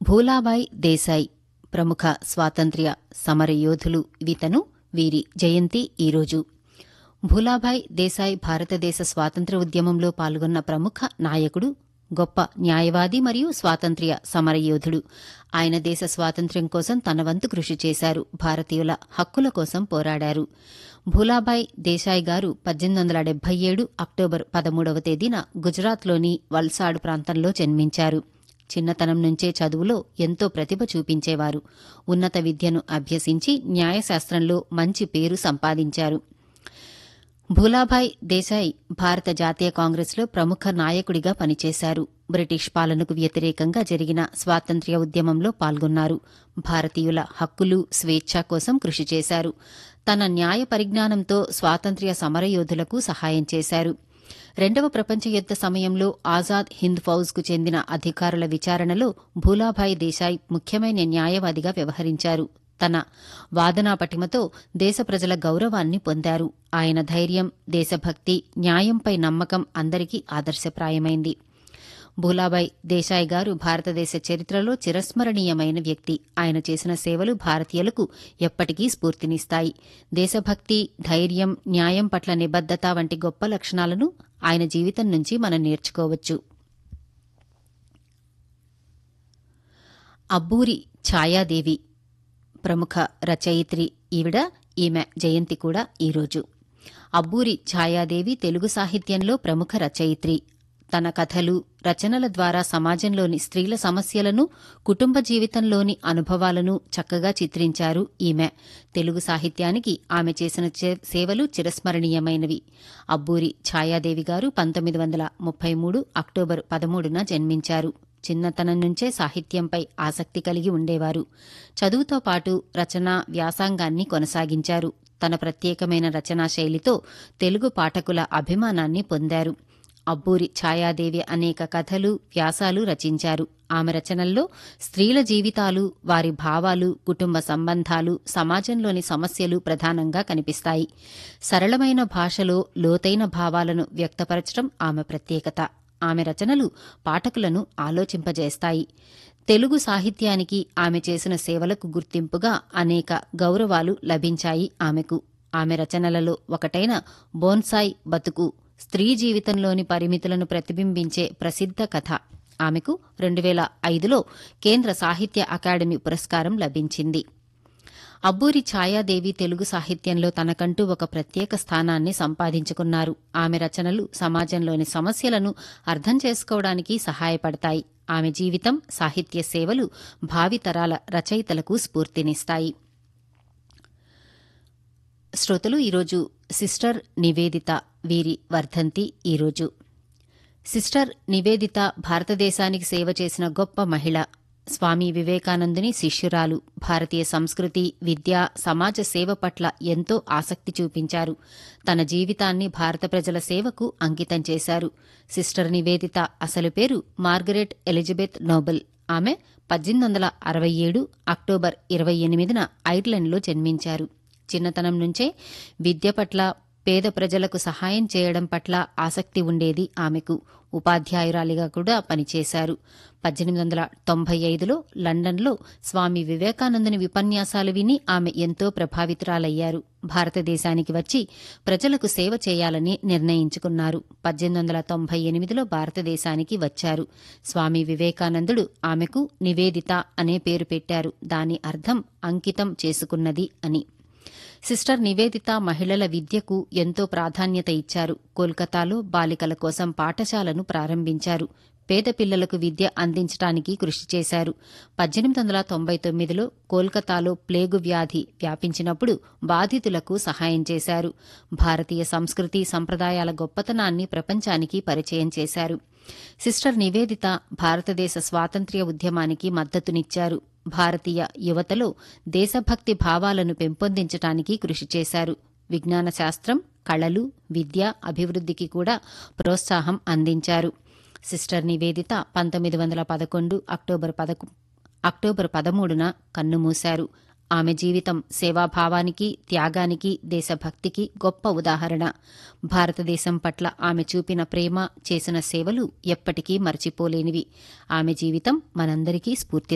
భూలాబాయ్ దేశాయ్ ప్రముఖ స్వాతంత్ర్య సమరయోధులు ఇతను వీరి జయంతి ఈరోజు భూలాభాయ్ దేశాయ్ భారతదేశ స్వాతంత్ర్య ఉద్యమంలో పాల్గొన్న ప్రముఖ నాయకుడు గొప్ప న్యాయవాది మరియు స్వాతంత్ర్య సమరయోధుడు ఆయన దేశ స్వాతంత్ర్యం కోసం తన వంతు కృషి చేశారు భారతీయుల హక్కుల కోసం పోరాడారు భూలాభాయ్ దేశాయ్ గారు పద్దెనిమిది వందల డెబ్బై ఏడు అక్టోబర్ పదమూడవ తేదీన గుజరాత్లోని వల్సాడ్ ప్రాంతంలో జన్మించారు చిన్నతనం నుంచే చదువులో ఎంతో ప్రతిభ చూపించేవారు ఉన్నత విద్యను అభ్యసించి న్యాయశాస్త్రంలో మంచి పేరు సంపాదించారు భూలాభాయ్ దేశాయ్ భారత జాతీయ కాంగ్రెస్లో ప్రముఖ నాయకుడిగా పనిచేశారు బ్రిటిష్ పాలనకు వ్యతిరేకంగా జరిగిన స్వాతంత్ర్య ఉద్యమంలో పాల్గొన్నారు భారతీయుల హక్కులు స్వేచ్ఛ కోసం కృషి చేశారు తన న్యాయ పరిజ్ఞానంతో స్వాతంత్ర్య సమరయోధులకు సహాయం చేశారు రెండవ ప్రపంచ యుద్ద సమయంలో ఆజాద్ హింద్ ఫౌజ్కు చెందిన అధికారుల విచారణలో భూలాభాయ్ దేశాయ్ ముఖ్యమైన న్యాయవాదిగా వ్యవహరించారు తన వాదనా పటిమతో దేశ ప్రజల గౌరవాన్ని పొందారు ఆయన ధైర్యం దేశభక్తి న్యాయంపై నమ్మకం అందరికీ ఆదర్శప్రాయమైంది భూలాబాయ్ దేశాయ్ గారు భారతదేశ చరిత్రలో చిరస్మరణీయమైన వ్యక్తి ఆయన చేసిన సేవలు భారతీయులకు ఎప్పటికీ స్ఫూర్తినిస్తాయి దేశభక్తి ధైర్యం న్యాయం పట్ల నిబద్దత వంటి గొప్ప లక్షణాలను ఆయన జీవితం నుంచి మనం నేర్చుకోవచ్చు అబ్బూరి ఛాయాదేవి ప్రముఖ రచయిత్రి ఈవిడ ఈమె జయంతి కూడా ఈరోజు అబ్బూరి ఛాయాదేవి తెలుగు సాహిత్యంలో ప్రముఖ రచయిత్రి తన కథలు రచనల ద్వారా సమాజంలోని స్త్రీల సమస్యలను కుటుంబ జీవితంలోని అనుభవాలను చక్కగా చిత్రించారు ఈమె తెలుగు సాహిత్యానికి ఆమె చేసిన సేవలు చిరస్మరణీయమైనవి అబ్బూరి ఛాయాదేవి గారు పంతొమ్మిది వందల ముప్పై మూడు అక్టోబర్ పదమూడున జన్మించారు చిన్నతనం నుంచే సాహిత్యంపై ఆసక్తి కలిగి ఉండేవారు చదువుతో పాటు రచన వ్యాసాంగాన్ని కొనసాగించారు తన ప్రత్యేకమైన రచనా శైలితో తెలుగు పాఠకుల అభిమానాన్ని పొందారు అబ్బూరి ఛాయాదేవి అనేక కథలు వ్యాసాలు రచించారు ఆమె రచనల్లో స్త్రీల జీవితాలు వారి భావాలు కుటుంబ సంబంధాలు సమాజంలోని సమస్యలు ప్రధానంగా కనిపిస్తాయి సరళమైన భాషలో లోతైన భావాలను వ్యక్తపరచడం ఆమె ప్రత్యేకత ఆమె రచనలు పాఠకులను ఆలోచింపజేస్తాయి తెలుగు సాహిత్యానికి ఆమె చేసిన సేవలకు గుర్తింపుగా అనేక గౌరవాలు లభించాయి ఆమెకు ఆమె రచనలలో ఒకటైన బోన్సాయ్ బతుకు స్త్రీ జీవితంలోని పరిమితులను ప్రతిబింబించే ప్రసిద్ధ కథ ఆమెకు రెండు వేల ఐదులో కేంద్ర సాహిత్య అకాడమీ పురస్కారం లభించింది అబ్బూరి ఛాయాదేవి తెలుగు సాహిత్యంలో తనకంటూ ఒక ప్రత్యేక స్థానాన్ని సంపాదించుకున్నారు ఆమె రచనలు సమాజంలోని సమస్యలను అర్థం చేసుకోవడానికి సహాయపడతాయి ఆమె జీవితం సాహిత్య సేవలు భావితరాల రచయితలకు స్ఫూర్తినిస్తాయి శ్రోతలు ఈరోజు సిస్టర్ నివేదిత వీరి వర్ధంతి ఈరోజు సిస్టర్ నివేదిత భారతదేశానికి సేవ చేసిన గొప్ప మహిళ స్వామి వివేకానందుని శిష్యురాలు భారతీయ సంస్కృతి విద్య సమాజ సేవ పట్ల ఎంతో ఆసక్తి చూపించారు తన జీవితాన్ని భారత ప్రజల సేవకు అంకితం చేశారు సిస్టర్ నివేదిత అసలు పేరు మార్గరెట్ ఎలిజబెత్ నోబెల్ ఆమె పద్దెనిమిది వందల అరవై ఏడు అక్టోబర్ ఇరవై ఎనిమిదిన ఐర్లాండ్లో జన్మించారు చిన్నతనం నుంచే విద్య పట్ల పేద ప్రజలకు సహాయం చేయడం పట్ల ఆసక్తి ఉండేది ఆమెకు ఉపాధ్యాయురాలిగా కూడా పనిచేశారు పద్దెనిమిది వందల తొంభై ఐదులో లండన్లో స్వామి వివేకానందుని విపన్యాసాలు విని ఆమె ఎంతో ప్రభావితురాలయ్యారు భారతదేశానికి వచ్చి ప్రజలకు సేవ చేయాలని నిర్ణయించుకున్నారు పద్దెనిమిది వందల తొంభై ఎనిమిదిలో భారతదేశానికి వచ్చారు స్వామి వివేకానందుడు ఆమెకు నివేదిత అనే పేరు పెట్టారు దాని అర్థం అంకితం చేసుకున్నది అని సిస్టర్ నివేదిత మహిళల విద్యకు ఎంతో ప్రాధాన్యత ఇచ్చారు కోల్కతాలో బాలికల కోసం పాఠశాలను ప్రారంభించారు పేద పిల్లలకు విద్య అందించడానికి కృషి చేశారు పద్దెనిమిది వందల తొంభై తొమ్మిదిలో కోల్కతాలో ప్లేగు వ్యాధి వ్యాపించినప్పుడు బాధితులకు సహాయం చేశారు భారతీయ సంస్కృతి సంప్రదాయాల గొప్పతనాన్ని ప్రపంచానికి పరిచయం చేశారు సిస్టర్ నివేదిత భారతదేశ స్వాతంత్ర్య ఉద్యమానికి మద్దతునిచ్చారు భారతీయ యువతలో దేశభక్తి భావాలను పెంపొందించడానికి కృషి చేశారు విజ్ఞాన శాస్త్రం కళలు విద్య అభివృద్ధికి కూడా ప్రోత్సాహం అందించారు సిస్టర్ నివేదిత పంతొమ్మిది వందల పదకొండు అక్టోబర్ పదకు అక్టోబర్ పదమూడున కన్నుమూశారు ఆమె జీవితం సేవాభావానికి త్యాగానికి దేశభక్తికి గొప్ప ఉదాహరణ భారతదేశం పట్ల ఆమె చూపిన ప్రేమ చేసిన సేవలు ఎప్పటికీ మర్చిపోలేనివి ఆమె జీవితం మనందరికీ స్ఫూర్తి